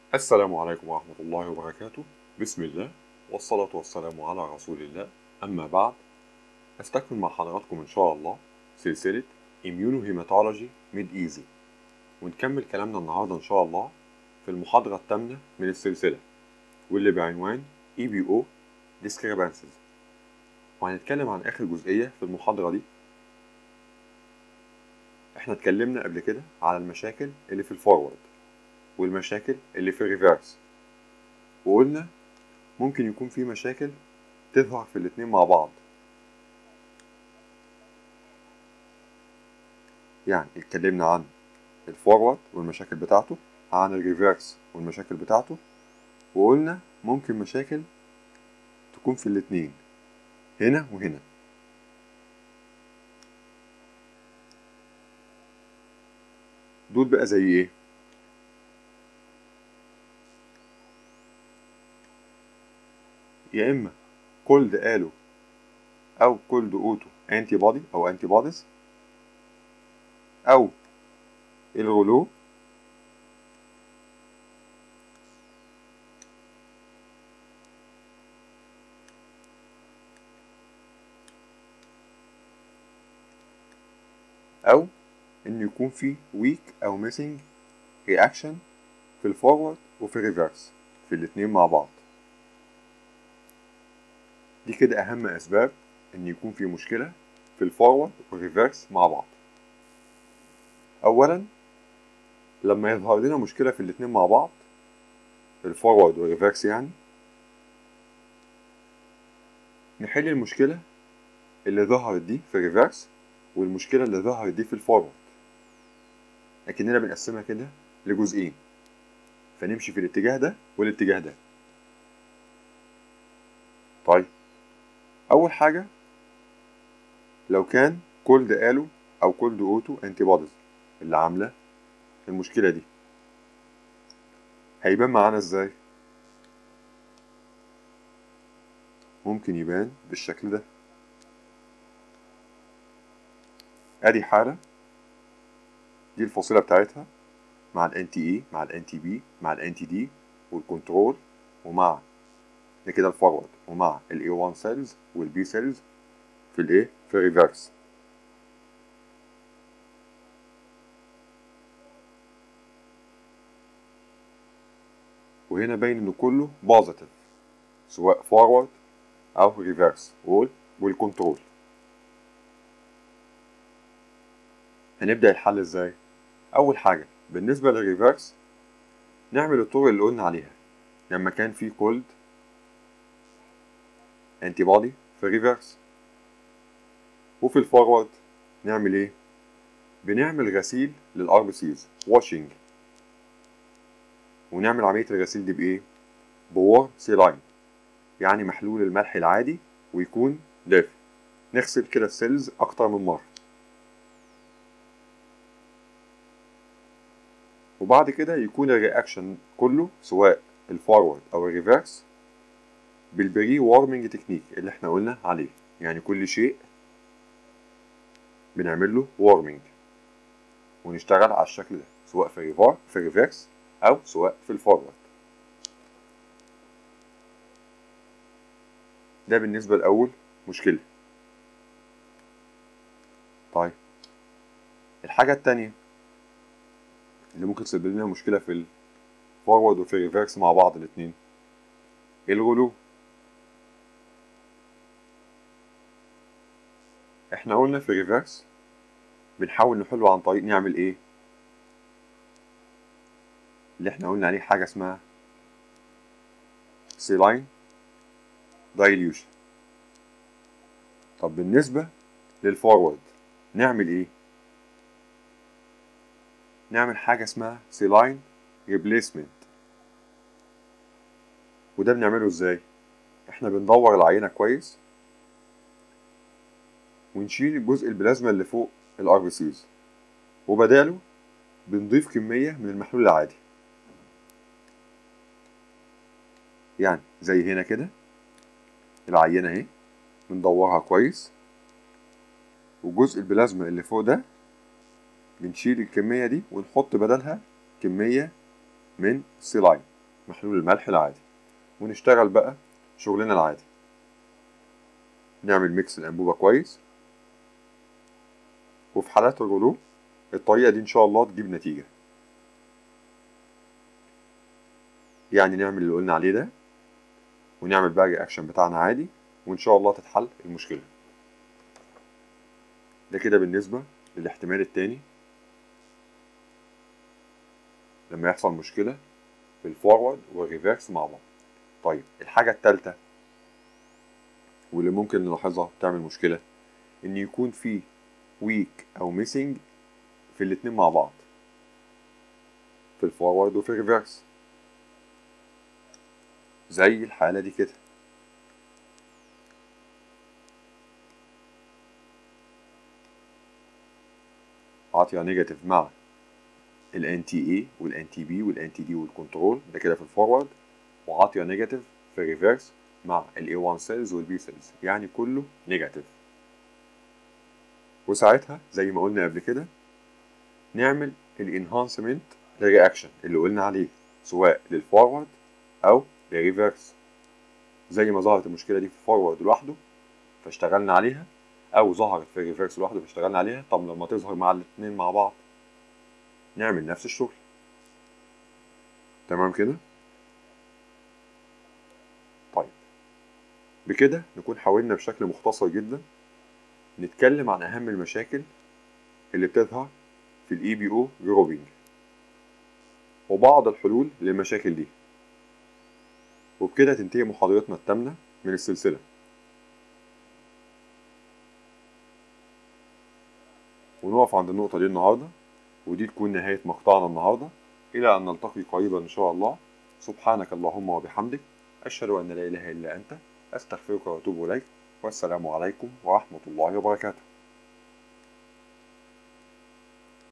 السلام عليكم ورحمة الله وبركاته بسم الله والصلاة والسلام على رسول الله أما بعد أستكمل مع حضراتكم إن شاء الله سلسلة Immunohematology Made Easy ونكمل كلامنا النهاردة إن شاء الله في المحاضرة الثامنة من السلسلة واللي بعنوان EBO Discrepancies وهنتكلم عن آخر جزئية في المحاضرة دي احنا اتكلمنا قبل كده على المشاكل اللي في الفورورد والمشاكل اللي في الريفيرس وقلنا ممكن يكون في مشاكل تظهر في الاتنين مع بعض يعني اتكلمنا عن الفورورد والمشاكل بتاعته عن الريفيرس والمشاكل بتاعته وقلنا ممكن مشاكل تكون في الاتنين هنا وهنا دول بقى زي ايه يا اما كولد الو او كولد اوتو انتي بودي او انتي بوديز او الغلو او ان يكون في ويك او ميسنج رياكشن في الفورورد وفي الريفرس في الاتنين مع بعض دي كده اهم اسباب ان يكون في مشكله في الفورورد والريفرس مع بعض اولا لما يظهر لنا مشكله في الاتنين مع بعض الفورورد والريفرس يعني نحل المشكله اللي ظهرت دي في الريفرس والمشكله اللي ظهرت دي في الفورورد لكننا بنقسمها كده لجزئين فنمشي في الاتجاه ده والاتجاه ده طيب اول حاجه لو كان كولد الو او كولد اوتو انتي بوديز اللي عامله المشكله دي هيبان معانا ازاي ممكن يبان بالشكل ده ادي حاله دي الفاصله بتاعتها مع الان تي اي مع الان تي بي مع الان تي دي والكنترول ومع ده كده الفورورد ومع الاي 1 سيلز والبي سيلز في الايه في الريفرس وهنا باين ان كله بوزيتيف سواء فورورد او ريفرس وول والكنترول هنبدا الحل ازاي اول حاجه بالنسبه للريفرس نعمل الطرق اللي قلنا عليها لما كان في كولد انتي بودي في الريفرس وفي الفورورد نعمل ايه بنعمل غسيل للار بي سيز واشنج ونعمل عمليه الغسيل دي بايه بور سيلاين يعني محلول الملح العادي ويكون دافي نغسل كده السيلز اكتر من مره وبعد كده يكون الرياكشن كله سواء الفورورد او الريفرس بالبري وارمنج تكنيك اللي احنا قلنا عليه يعني كل شيء بنعمل له وارمنج ونشتغل على الشكل ده سواء في الريفار في الريفرس او سواء في الفورورد ده بالنسبه لاول مشكله طيب الحاجه التانية اللي ممكن تسبب لنا مشكله في الفورورد وفي الريفرس مع بعض الاتنين الغلو احنا قلنا في الريفرس بنحاول نحله عن طريق نعمل ايه اللي احنا قلنا عليه حاجه اسمها سيلاين دايليوشن طب بالنسبه للفورورد نعمل ايه نعمل حاجه اسمها سيلاين ريبليسمنت وده بنعمله ازاي احنا بندور العينه كويس ونشيل الجزء البلازما اللي فوق الار بي سيز وبداله بنضيف كميه من المحلول العادي يعني زي هنا كده العينه اهي بندورها كويس وجزء البلازما اللي فوق ده بنشيل الكمية دي ونحط بدلها كمية من سيلاين محلول الملح العادي ونشتغل بقى شغلنا العادي نعمل ميكس الأنبوبة كويس وفي حالات الغلو الطريقة دي إن شاء الله تجيب نتيجة يعني نعمل اللي قلنا عليه ده ونعمل بقى الرياكشن بتاعنا عادي وإن شاء الله تتحل المشكلة ده كده بالنسبة للاحتمال التاني لما يحصل مشكلة في الفورورد والريفيرس مع بعض طيب الحاجة التالتة واللي ممكن نلاحظها تعمل مشكلة إن يكون في ويك أو ميسنج في الاتنين مع بعض في الفورورد وفي الريفيرس زي الحالة دي كده عاطية نيجاتيف مع ال NTA وال NTB وال NTD والكنترول ده كده في الفورورد وعاطية نيجاتيف في الريفيرس مع ال A1 سيلز وال B سيلز يعني كله نيجاتيف وساعتها زي ما قلنا قبل كده نعمل الانهانسمنت للرياكشن اللي قلنا عليه سواء للفورورد او للريفيرس زي ما ظهرت المشكله دي في الفورورد لوحده فاشتغلنا عليها او ظهرت في الريفيرس لوحده فاشتغلنا عليها طب لما تظهر مع الاثنين مع بعض نعمل نفس الشغل تمام كده طيب بكده نكون حاولنا بشكل مختصر جدا نتكلم عن اهم المشاكل اللي بتظهر في الاي بي او جروبينج وبعض الحلول للمشاكل دي وبكده تنتهي محاضرتنا الثامنة من السلسلة ونقف عند النقطة دي النهاردة ودي تكون نهاية مقطعنا النهاردة إلى أن نلتقي قريبا إن شاء الله سبحانك اللهم وبحمدك أشهد أن لا إله إلا أنت أستغفرك وأتوب إليك والسلام عليكم ورحمة الله وبركاته